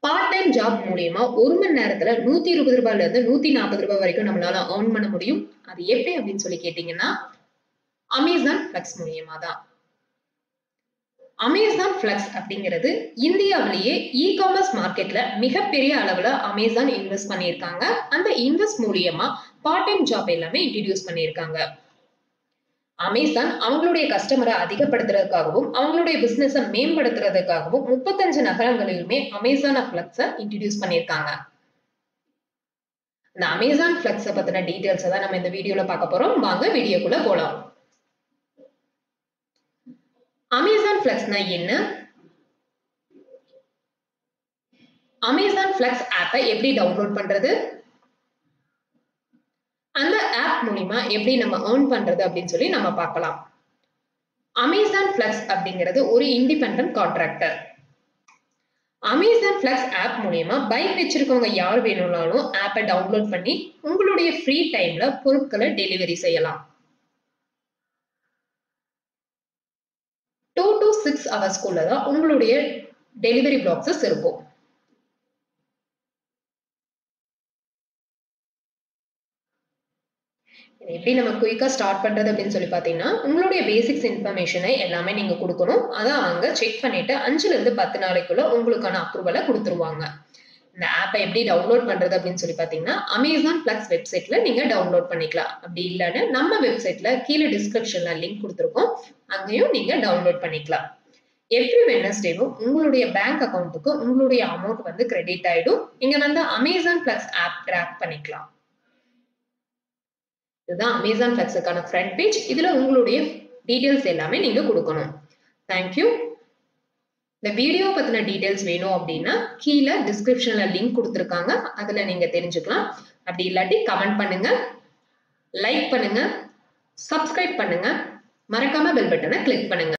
part time job மூலியமா ஒரு மணி நேரத்துல நூத்தி இருபது ரூபாயில இருந்து நூத்தி நாற்பது ரூபாய் வரைக்கும் நம்மளால earn பண்ண முடியும் அது எப்படி அப்படின்னு சொல்லி கேட்டீங்கன்னா அமேசான் பிளக்ஸ் மூலியமா தான் அமேசான் பிளக்ஸ் அப்படிங்கிறது இந்தியாவிலேயே இ காமர்ஸ் மார்க்கெட்ல மிகப்பெரிய அளவுல அமேசான் இன்வெஸ்ட் பண்ணியிருக்காங்க அந்த இன்வெஸ்ட் மூலியமா பார்ட் டைம் ஜாப் எல்லாமே இன்ட்ரடியூஸ் பண்ணியிருக்காங்க அமேசான் அவங்களுடைய கஸ்டமரை அதிகப்படுத்துறதுக்காகவும் அவங்களுடைய பிசினஸை மேம்படுத்துறதுக்காகவும் முப்பத்தஞ்சு நகரங்களிலுமே அமேசான் பிளக்ஸை இன்ட்ரடியூஸ் பண்ணியிருக்காங்க இந்த அமேசான் பிளக்ஸை பத்தின டீடைல்ஸை தான் நம்ம இந்த வீடியோல பார்க்க போறோம் வாங்க வீடியோக்குள்ள போலாம் அமேசான் பிளக்ஸ்னா என்ன அமேசான் பிளக்ஸ் ஆப்பை எப்படி டவுன்லோட் பண்றது அந்த ஆப் மூலியமா எப்படி நம்ம ஏர்ன் பண்றது அப்படின்னு சொல்லி நம்ம பார்க்கலாம் அமேசான் பிளக்ஸ் அப்படிங்கிறது ஒரு independent contractor Amazon flex app மூலியமா பைக் வச்சிருக்கவங்க யார் வேணும்னாலும் ஆப்பை டவுன்லோட் பண்ணி உங்களுடைய ஃப்ரீ டைம்ல பொருட்களை டெலிவரி செய்யலாம் டூ டு சிக்ஸ் ஹவர்ஸ்க்குள்ள தான் உங்களுடைய டெலிவரி பாக்ஸஸ் இருக்கும் இது எப்படி நம்ம குயிக்கா ஸ்டார்ட் பண்றது அப்படின்னு சொல்லி பாத்தீங்கன்னா உங்களுடைய பேசிக்ஸ் இன்ஃபர்மேஷனை எல்லாமே நீங்க கொடுக்கணும் அதை அவங்க செக் பண்ணிட்டு அஞ்சுல இருந்து பத்து நாளைக்குள்ள உங்களுக்கான அப்ரூவலை கொடுத்துருவாங்க இந்த ஆப்பை எப்படி டவுன்லோட் பண்றது அப்படின்னு சொல்லி பாத்தீங்கன்னா அமேசான் பிளக்ஸ் வெப்சைட்ல நீங்க டவுன்லோட் பண்ணிக்கலாம் அப்படி இல்லைன்னு நம்ம வெப்சைட்ல கீழே டிஸ்கிரிப்ஷன்ல லிங்க் கொடுத்துருக்கோம் அங்கேயும் நீங்க டவுன்லோட் பண்ணிக்கலாம் எவ்ரி வெனஸ்டேவும் உங்களுடைய பேங்க் அக்கௌண்ட்டுக்கு உங்களுடைய அமௌண்ட் வந்து கிரெடிட் ஆயிடும் நீங்க வந்து அமேசான் பிளக்ஸ் ஆப் ட்ராக் பண்ணிக்கலாம் இதுதான் அமேசான் பிளக்ஸுக்கான ஃப்ரண்ட் பேஜ் இதுல உங்களுடைய டீடைல்ஸ் எல்லாமே நீங்க கொடுக்கணும் தேங்க்யூ இந்த வீடியோ பத்தின டீடைல்ஸ் வேணும் அப்படின்னா கீழே டிஸ்கிரிப்ஷன்ல லிங்க் கொடுத்துருக்காங்க அதுல நீங்க தெரிஞ்சுக்கலாம் அப்படி இல்லாட்டி கமெண்ட் பண்ணுங்க லைக் பண்ணுங்க சப்ஸ்கிரைப் பண்ணுங்க மறக்காம பெல் பட்டனை கிளிக் பண்ணுங்க